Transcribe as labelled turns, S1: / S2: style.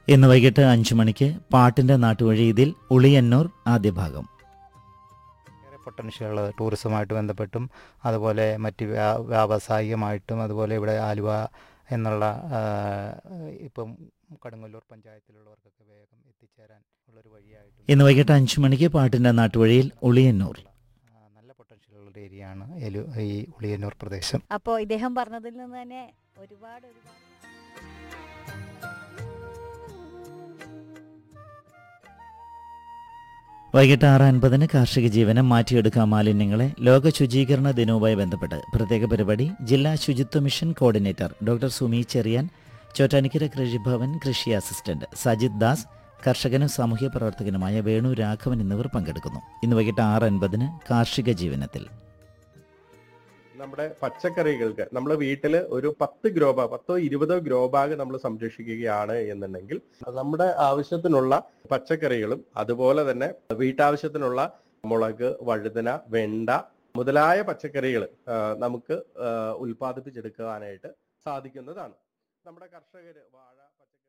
S1: ഇന്ന് വൈകിട്ട് അഞ്ചു മണിക്ക് പാട്ടിന്റെ നാട്ടുവഴി ഇതിൽ ഉളിയന്നൂർ ആദ്യ ഭാഗം
S2: ഏറെ പൊട്ടൻഷ്യൽ ടൂറിസവുമായിട്ട് ബന്ധപ്പെട്ടും അതുപോലെ മറ്റ് വ്യാ- വ്യാവസായികമായിട്ടും അതുപോലെ ഇവിടെ ആലുവ എന്നുള്ള ആ, ഇപ്പം കടുങ്ങല്ലൂർ പഞ്ചായത്തിലുള്ളവർക്കൊക്കെ വേഗം എത്തിച്ചേരാൻ ഉള്ളൊരു വഴിയായിട്ടും
S1: ഇന്ന് വൈകിട്ട് അഞ്ചു മണിക്ക് പാട്ടിന്റെ നാട്ടുവഴിയിൽ ഉളിയന്നൂർ
S2: ആ, നല്ല പൊട്ടൻഷ്യൽ ഉള്ള ഒരു ഏരിയയാണ് എലു ഈ ഉളിയന്നൂർ പ്രദേശം
S3: അപ്പോൾ ഇദ്ദേഹം പറഞ്ഞതിൽ നിന്ന് തന്നെ ഒരുപാട് ഒരുപാട്
S1: വൈകിട്ട് ആറ് അൻപതിന് കാർഷിക ജീവനം മാറ്റിയെടുക്കാം മാലിന്യങ്ങളെ ലോക ശുചീകരണ ദിനവുമായി ബന്ധപ്പെട്ട് പ്രത്യേക പരിപാടി ജില്ലാ ശുചിത്വ mission coordinator doctor Sumi Cherian Chottanikkara Krishibhavan കൃഷി അസിസ്റ്റന്റ് സജിത് ദാസ് കർഷകനും സാമൂഹ്യ പ്രവർത്തകനുമായ വേണു രാഘവൻ എന്നിവർ പങ്കെടുക്കുന്നു ഇന്ന് വൈകിട്ട് ആറ് അൻപതിന് കാർഷിക ജീവനത്തിൽ
S4: നമ്മുടെ പച്ചക്കറികൾക്ക് നമ്മൾ വീട്ടിൽ ഒരു പത്ത് ഗ്രോ ബാഗ് പത്തോ ഇരുപതോ ഗ്രോ ബാഗ് നമ്മൾ സംരക്ഷിക്കുകയാണ് എന്നുണ്ടെങ്കിൽ നമ്മുടെ ആവശ്യത്തിനുള്ള പച്ചക്കറികളും അതുപോലെ തന്നെ വീട്ടാവശ്യത്തിനുള്ള മുളക് വഴുതന വെണ്ട മുതലായ പച്ചക്കറികൾ നമുക്ക് ആ, ഉൽപ്പാദിപ്പിച്ചെടുക്കാനായിട്ട് സാധിക്കുന്നതാണ് നമ്മുടെ കർഷകർ വാഴ പച്ചക്കറി